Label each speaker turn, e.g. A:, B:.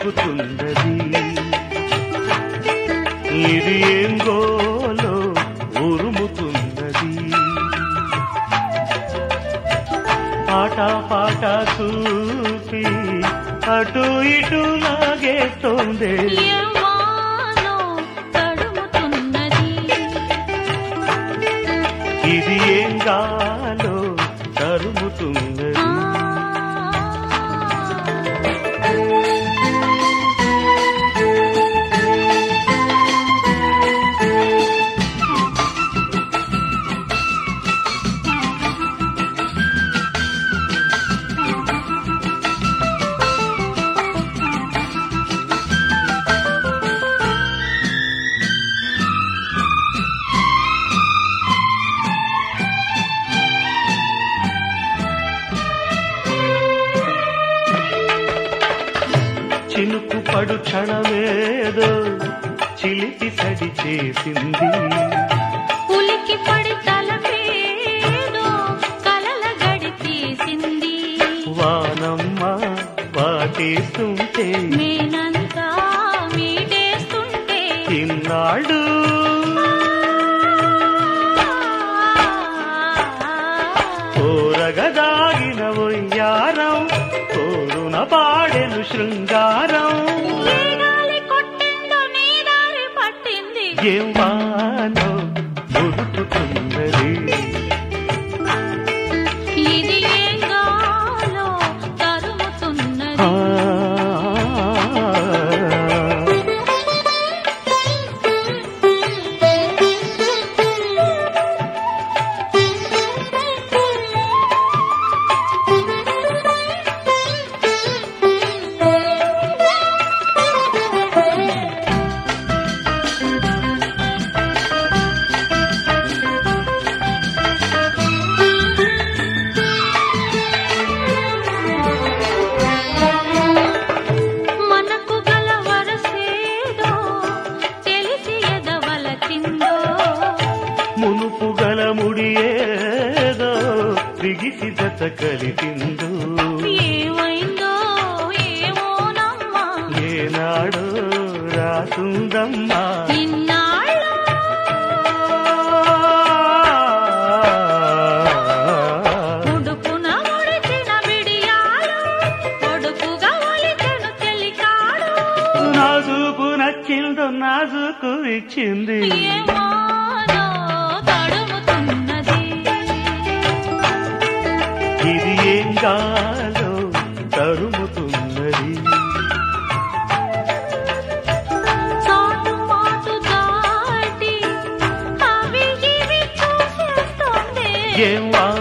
A: ఉరుకుతున్నది ఇది ఏం గోలో ఉరుముతున్నది ఆట పాట చూపి అటు ఇటు లాగేస్తోంది
B: యవ్వానో తడుముతున్నది
A: ఇది ఏం గాలో తరుముతున్నది
B: ఆ
A: చినుకు పడు క్షణమేదో చిలిపి సడి చేసింది
B: ఉలికి పడి తలపేదో కలల గడి తీసింది
A: వానమ్మ వాటేస్తుంటే
B: నేనంతా మీటేస్తుంటే
A: ఇన్నాళ్ళు కోరగదాగిన ఒయ్యారం కోరున పాడెను శృంగారం
B: ఏ గాలి కొట్టిందో నీ దారి పట్టింది
A: ఏం వానో ఉరుకుతున్నది
B: ఇది ఏం గాలో తరుముతున్నది
A: ఆ
B: మనకు గల వరసేదో తెలిసి ఎదవలచిందో
A: మునుపు గల ముడియేదో బిగిసి జత కలిపిందో
B: ఏమైందో ఏమోనమ్మా
A: ఏనాడో రాసుందమ్మా
B: ఇన్నాళ్ళు ఉడుపున ముడిచిన బిడియాలు ఒడుపుగా ఒలిచెను చెలికాడు
A: నాజుకు నచ్చిందో నాజుకు ఇచ్చింది
B: ఏమోనో తడుముతున్నది
A: ఇది ఏం గాలో తరుముతున్నది
B: చాటు మాటు దాటి అవి ఇవి చూసేస్తోంది
A: ఏం వా